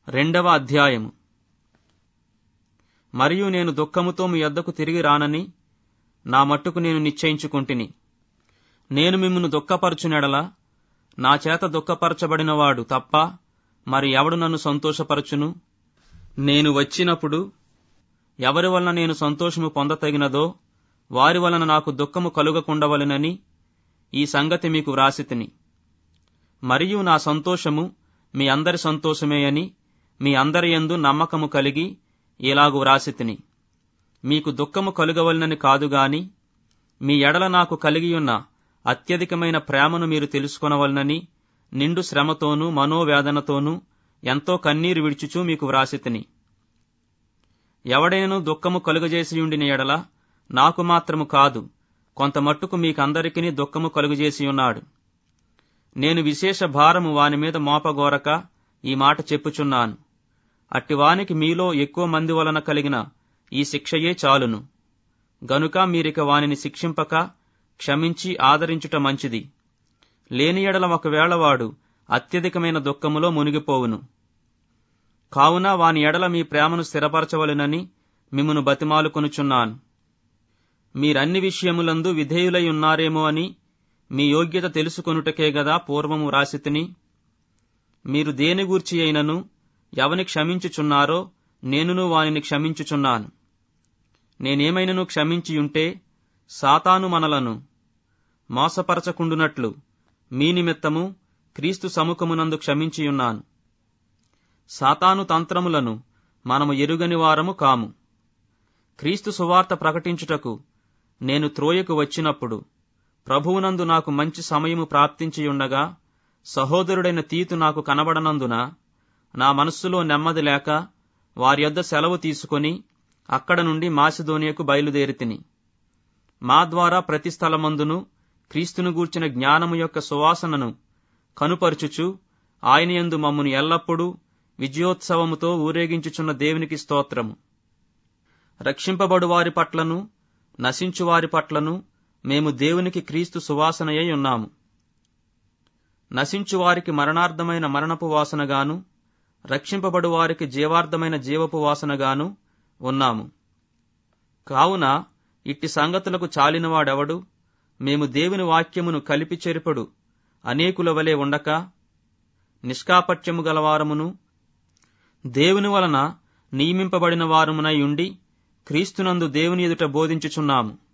రెండవ అధ్యాయము మరియు నేను దుఃఖముతో మీ యొద్దకు తిరిగి రానని నా మట్టుకు నేను నిశ్చయించుకుంటుని నేను మిమ్మను దుఃఖపరచునెడల నా చేత దుఃఖపరచబడినవాడు తప్ప మరి ఎవడు నన్ను సంతోషపరచును నేను వచ్చినప్పుడు ఎవరి వలన నేను సంతోషము పొందతగినదో వారి వలన నాకు దుఃఖము కలుగకుండవలెనని ఈ సంగతి మీకు వ్రాసితిని మరియు నా సంతోషము మీ అందరి సంతోషమే అని మీ అందరి యందు నమ్మకము కలిగి ఇలాగు వ్రాసితిని మీకు దుఃఖము కలుగవలనని కాదు గాని మీ ఎడల నాకు కలిగియున్న అత్యధికమైన ప్రేమను మీరు తెలుసుకొనవలనని నిండు శ్రమతోనూ మనోవేదనతోనూ ఎంతో కన్నీరు విడిచుచూ మీకు వ్రాసితిని ఎవడైనను దుఃఖము కలుగజేసియుండిన ఎడల నాకు మాత్రము కాదు కొంత మట్టుకు మీకందరికీ దుఃఖము కలుగజేసి ఉన్నాడు నేను విశేష భారము వాని మీద మోపగోరక ఈ మాట చెప్పుచున్నాను అట్టివానికి మీలో ఎక్కువ మంది వలన కలిగిన ఈ శిక్షయే చాలును గనుక మీరిక వానిని శిక్షింపక క్షమించి ఆదరించుట మంచిది లేని ఎడల ఒకవేళ వాడు అత్యధికమైన దుఃఖములో మునిగిపోవును కావున వాని ఎడల మీ ప్రేమను స్థిరపరచవలెనని మిమ్మను బతిమాలుకొనుచున్నాను మీరన్ని విషయములందు విధేయులై ఉన్నారేమో అని మీ యోగ్యత తెలుసుకొనుటకే గదా పూర్వము రాసితిని మీరు దేని గూర్చి అయినను ఎవని క్షమించుచున్నారో నేనును వానిని క్షమించుచున్నాను నేనేమైనను క్షమించియుంటే సాతాను మనలను మోసపరచకుండునట్లు మీ నిమిత్తము క్రీస్తు సముఖమునందు క్షమించియున్నాను సాతాను తంత్రములను మనము ఎరుగని వారము కాము క్రీస్తు సువార్త ప్రకటించుటకు నేను త్రోయకు వచ్చినప్పుడు ప్రభువునందు నాకు మంచి సమయము ప్రాప్తించియుండగా సహోదరుడైన తీతు నాకు కనబడనందున నా మనస్సులో నెమ్మది లేక వారి యొద్ద సెలవు తీసుకొని అక్కడ నుండి మాసిదోనియకు బయలుదేరితిని మా ద్వారా ప్రతి స్థలమందును క్రీస్తును గూర్చిన జ్ఞానము యొక్క సువాసనను కనుపరుచుచు ఆయన యందు మమ్మును ఎల్లప్పుడూ విజయోత్సవముతో ఊరేగించుచున్న దేవునికి స్తోత్రము రక్షింపబడు వారి పట్లను నశించు వారి పట్లను మేము దేవునికి క్రీస్తు సువాసనయై ఉన్నాము నశించు వారికి మరణార్థమైన మరణపు వాసనగాను రక్షింపబడు వారికి జీవార్థమైన జీవపు వాసనగాను ఉన్నాము కావున ఇట్టి సంగతులకు చాలినవాడెవడు మేము దేవుని వాక్యమును కలిపి చెరుపడు అనేకుల వలె ఉండక నిష్కాపట్యము గలవారమును దేవుని వలన నియమింపబడిన వారమునై ఉండి క్రీస్తునందు దేవుని ఎదుట బోధించుచున్నాము